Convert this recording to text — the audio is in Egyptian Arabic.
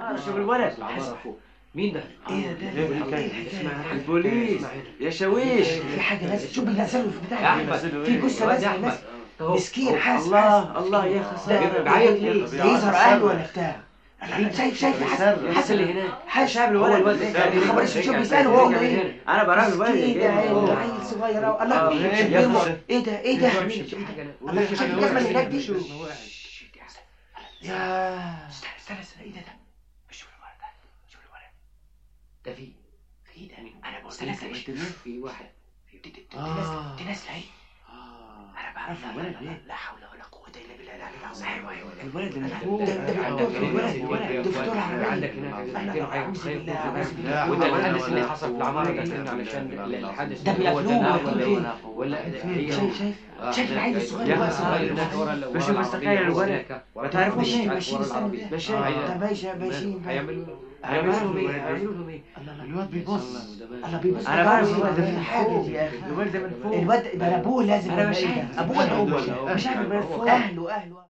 شوف الولد العمارة فوق مين ده؟ ايه ده؟ ايه الحكاية؟ ايه الحكاية؟ البوليس يا شاويش في حاجة لازم شوف بينزلوا في يا بتاع احمد في جثة الواد يا لازم احمد لازم اهو مسكين حاسس الله الله يا ده خسارة بعيط ليه؟ ده يظهر اهله ولا بتاع شايف شايف حاسس حاسس اللي هناك حاسس شاب هو الولد الواد اللي خبر شوف بيسأله هو انه ايه انا براقب الولد مسكين اللي ده جاي عيل من فوق. عيل صغير أوي. آه، الله ماشي. شوف يا بيمر. خسارة. ايه ده ايه ده الله شايف الجزمة اللي هناك دي يا استنى استنى استنى ايه ده ده شوف الولد ده شوف الولد ده في في ده انا بقول استنى لك استنى في واحد دي دي- دي نازلة دي نازلة اهي انا بعرف الولد لا- لا- إيه؟ لا حول ولا قوة الا بالله العلي العظيم ايوه ايوه الولد اللي ده- فوق ده- ده عندك بتوع الولد الولد الولد ده بتوع العربية عندك هناك أنا كتير حاجة أعوذ متخيل بالله، كل أعوذ ده. بالله. وده ولا- الحادث اللي ولا- حصل في العمارة ده كان علشان الحادث ده اللي هو بيقفلوه ده ويقفلوه فين؟ ولا هي شايف شايف شايف العيل الصغير يا اللي واقف خسارة. صغير هناك ورا بس ورا بس تخيل العربية الولد. هناك. ما تعرفوش ماشيين ورا ماشيين العربية. استنى ماشيين. ده ده ماشي ماشيين هيعملوا هيعملوا هيعملوا لهم ايه؟ إيه؟ هيعملوا لهم ايه؟ الله الله الواد بيبص الله بيبص انا بعرف ده الولد ده من حاجة فوق دي يا أخي. الولد ده من فوق الواد ده ابوه لازم أنا ولا مش إيه ده؟ عارف. ابوه ولا أنا امه مش عارف من فوق. اهله اهله